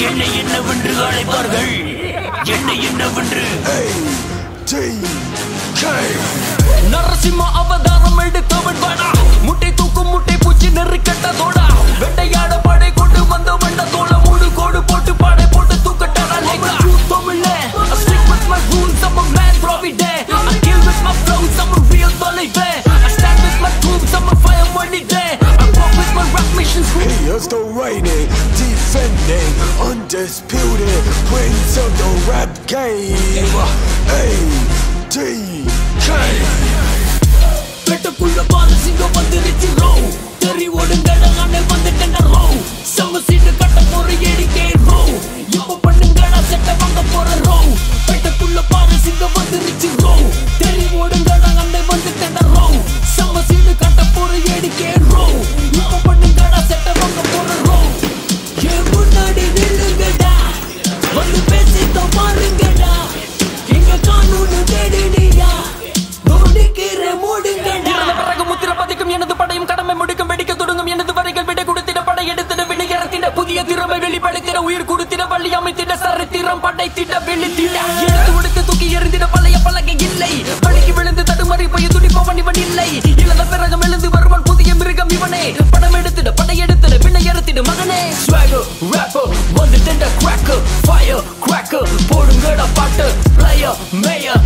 என்னை என்னவென்று அழைப்பார்கள் என்னை என்னவென்று நரசிம்ம அவதாரம் எடுத்தவன் வாடா முட்டை தூக்கும் முட்டை பூச்சி நெருக்கட்டதோடா வெட்டையாட படை கொண்டு வந்த வண்ட தோள மூடு கோடு போட்டு பாடை போட்டு தூக்கட்டாடா லேக்கா தமிழ்ல I stick with my rules I'm a man provident I kill with my flows I'm a real தலைவன் I stand with my troops I'm a fire மனிதன் I walk with my rap missions Here's the reigning, defending, undisputed prince of the rap game. A D K. பெட்டுக்குள்ள பாரு சிங்கம் வந்துருச்சு row தெரி ஓடுங்கட அண்ணன் வந்துட்டேன் row செம்ம சீட்டு கட்ட போற ஏடிக்கே ரோ இப்ப பண்ணுங்கடா செட்ட வாங்க போற ரோ பெட்டுக்குள்ள பாரு சிங்கம் வந்துருச்சு ரோ தெரி ஓடுங்கட அண்ணன் வந்துட்டேன் ரோ செம்ம சீட்டு கட்ட போற ஏடிக்கே ரோ இப்ப பண்ணுங்கடா செட்ட வாங்க போற ரோ என் முன்னாடி நில்லுங்கடா வந்து பேசிட்டோம் பாருங்கடா எங்க கானூனு தேடினியா நோண்டிக்கிற மூடுங்கடா பிறகு முத்திர பதிக்கும் எனது படையும் கடமை முடிக்கும் வெடிக்க தொடங்கும் எனது வரைகள் விடை கொடுத்திட படை எடுத்திட வெளியேறத்திட புதிய திறமை வெளிப்படுத்திட உயிர் கொடுத்திட வழி அமைத்திட சரித்திரம் படைத்திட வெளித்திட எடுத்து உடுத்து தூக்கி எறிந்திட பழைய பலகை இல்லை வழிக்கு விழுந்து தடுமாறி போய் துடிப்பவன் இவன் இல்லை இழந்த பிறகம் எழுந்து வருவன் புதிய மிருகம் இவனே படம் எடுத்திட படை எடுத்திட பின்னை எடுத்திட மகனே swagger rapper வந்து டெண்ட cracker fire cracker போடுங்கடா பாட்டு player mayor